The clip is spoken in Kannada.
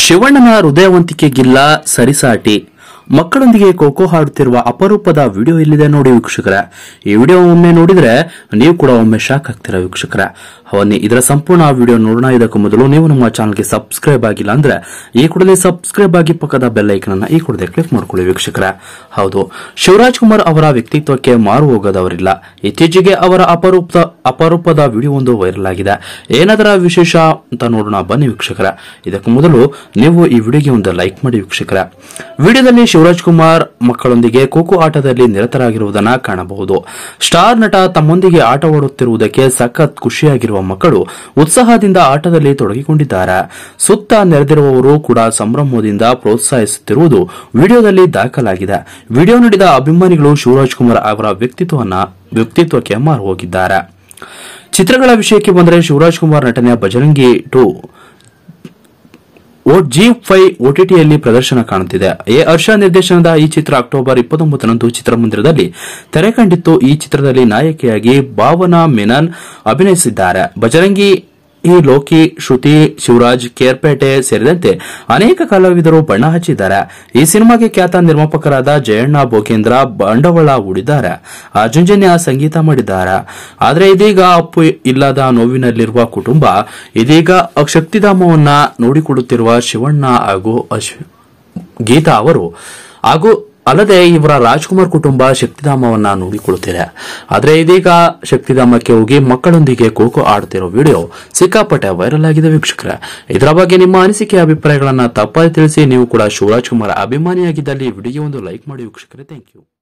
ಶಿವಣ್ಣನ ಹೃದಯವಂತಿಕೆಗಿಲ್ಲ ಸರಿಸಾಟಿ ಮಕ್ಕಳೊಂದಿಗೆ ಖೋಖೋ ಹಾಡುತ್ತಿರುವ ಅಪರೂಪದ ವಿಡಿಯೋ ಇಲ್ಲಿದೆ ನೋಡಿ ವೀಕ್ಷಕರ ಈ ವಿಡಿಯೋ ಒಮ್ಮೆ ನೋಡಿದ್ರೆ ನೀವು ಕೂಡ ಒಮ್ಮೆ ಶಾಕ್ ಆಗ್ತೀರಾ ವೀಕ್ಷಕರ ಅವನ್ನೇ ಇದರ ಸಂಪೂರ್ಣ ವಿಡಿಯೋ ನೋಡೋಣ ಇದಕ್ಕೂ ಮೊದಲು ನೀವು ನಮ್ಮ ಚಾನಲ್ಗೆ ಸಬ್ಸ್ಕ್ರೈಬ್ ಆಗಿಲ್ಲ ಅಂದ್ರೆ ಈ ಕೂಡಲೇ ಸಬ್ಸ್ಕ್ರೈಬ್ ಆಗಿ ಪಕ್ಕದ ಬೆಲ್ ಐಕನ್ ಅನ್ನ ಈ ಕೂಡಲೇ ಕ್ಲಿಕ್ ಮಾಡ್ಕೊಳ್ಳಿ ವೀಕ್ಷಕರ ಹೌದು ಶಿವರಾಜ್ ಕುಮಾರ್ ಅವರ ವ್ಯಕ್ತಿತ್ವಕ್ಕೆ ಮಾರು ಹೋಗದವರಿಲ್ಲ ಇತ್ತೀಚೆಗೆ ಅವರ ಅಪರೂಪ ಅಪರೂಪದ ವಿಡಿಯೋ ಒಂದು ವೈರಲ್ ಆಗಿದೆ ಏನದರ ವಿಶೇಷ ಅಂತ ನೋಡೋಣ ಬನ್ನಿ ವೀಕ್ಷಕರ ಇದಕ್ಕೂ ಮೊದಲು ನೀವು ಈ ವಿಡಿಯೋಗೆ ಒಂದು ಲೈಕ್ ಮಾಡಿ ವೀಕ್ಷಕರ ವಿಡಿಯೋದಲ್ಲಿ ಶಿವರಾಜ್ ಕುಮಾರ್ ಮಕ್ಕಳೊಂದಿಗೆ ಖೋಖೋ ಆಟದಲ್ಲಿ ನಿರತರಾಗಿರುವುದನ್ನ ಕಾಣಬಹುದು ಸ್ಟಾರ್ ನಟ ತಮ್ಮೊಂದಿಗೆ ಆಟವಾಡುತ್ತಿರುವುದಕ್ಕೆ ಸಖತ್ ಖುಷಿಯಾಗಿರುವ ಮಕ್ಕಳು ಉತ್ಸಾಹದಿಂದ ಆಟದಲ್ಲಿ ತೊಡಗಿಕೊಂಡಿದ್ದಾರೆ ಸುತ್ತ ನೆರೆದಿರುವವರು ಕೂಡ ಸಂಭ್ರಮದಿಂದ ಪ್ರೋತ್ಸಾಹಿಸುತ್ತಿರುವುದು ವಿಡಿಯೋದಲ್ಲಿ ದಾಖಲಾಗಿದೆ ವಿಡಿಯೋ ನೀಡಿದ ಅಭಿಮಾನಿಗಳು ಶಿವರಾಜ್ ಕುಮಾರ್ ಅವರ ವ್ಯಕ್ತಿತ್ವವನ್ನ ವ್ಯಕ್ತಿತ್ವಕ್ಕೆ ಮಾರು ಹೋಗಿದ್ದಾರೆ ಚಿತ್ರಗಳ ವಿಷಯಕ್ಕೆ ಬಂದರೆ ಶಿವರಾಜ್ ಕುಮಾರ್ ನಟನೆಯ ಬಜರಂಗಿ ಟು ಓ ಜಿ ಫೈ ಓಟಿಟಿಯಲ್ಲಿ ಪ್ರದರ್ಶನ ಕಾಣುತ್ತಿದೆ ಎ ಹರ್ಷ ನಿರ್ದೇಶನದ ಈ ಚಿತ್ರ ಅಕ್ಟೋಬರ್ ಇಪ್ಪತ್ತೊಂಬತ್ತರಂದು ಚಿತ್ರಮಂದಿರದಲ್ಲಿ ತೆರೆ ಕಂಡಿತ್ತು ಈ ಚಿತ್ರದಲ್ಲಿ ನಾಯಕಿಯಾಗಿ ಭಾವನಾ ಮೆನನ್ ಅಭಿನಯಿಸಿದ್ದಾರೆ ಬಜರಂಗಿ ಈ ಲೋಕಿ ಶ್ರುತಿ ಶಿವರಾಜ್ ಕೇರ್ಪೇಟೆ ಸೇರಿದಂತೆ ಅನೇಕ ಕಲಾವಿದರು ಬಣ್ಣ ಹಚ್ಚಿದ್ದಾರೆ ಈ ಸಿನಿಮಾಗೆ ಖ್ಯಾತ ನಿರ್ಮಾಪಕರಾದ ಜಯಣ್ಣ ಬೋಗೇಂದ್ರ ಬಂಡವಾಳ ಹೂಡಿದ್ದಾರೆ ಅರ್ಜುಂಜನ್ಯ ಸಂಗೀತ ಮಾಡಿದ್ದಾರೆ ಆದರೆ ಇದೀಗ ಅಪ್ಪು ಇಲ್ಲದ ನೋವಿನಲ್ಲಿರುವ ಕುಟುಂಬ ಇದೀಗ ಶಕ್ತಿಧಾಮವನ್ನ ನೋಡಿಕೊಳ್ಳುತ್ತಿರುವ ಶಿವಣ್ಣ ಹಾಗೂ ಅಶ್- ಗೀತಾ ಅವರು ಹಾಗೂ ಅಲ್ಲದೆ ಇವರ ರಾಜ್ಕುಮಾರ್ ಕುಟುಂಬ ಶಕ್ತಿಧಾಮವನ್ನ ನೋಡಿಕೊಳ್ಳುತ್ತಿದೆ ಆದರೆ ಇದೀಗ ಶಕ್ತಿಧಾಮಕ್ಕೆ ಹೋಗಿ ಮಕ್ಕಳೊಂದಿಗೆ ಖೋಖೋ ಆಡುತ್ತಿರೋ ವಿಡಿಯೋ ಸಿಕ್ಕಾಪಟ್ಟೆ ವೈರಲ್ ಆಗಿದೆ ವೀಕ್ಷಕರ ಇದರ ಬಗ್ಗೆ ನಿಮ್ಮ ಅನಿಸಿಕೆ ಅಭಿಪ್ರಾಯಗಳನ್ನ ತಪ್ಪಾಗಿ ತಿಳಿಸಿ ನೀವು ಕೂಡ ಶಿವರಾಜ್ ಕುಮಾರ್ ಅಭಿಮಾನಿಯಾಗಿದ್ದಲ್ಲಿ ವಿಡಿಯೋ ಒಂದು ಲೈಕ್ ಮಾಡಿ ವೀಕ್ಷಕರೇ ಥ್ಯಾಂಕ್ ಯು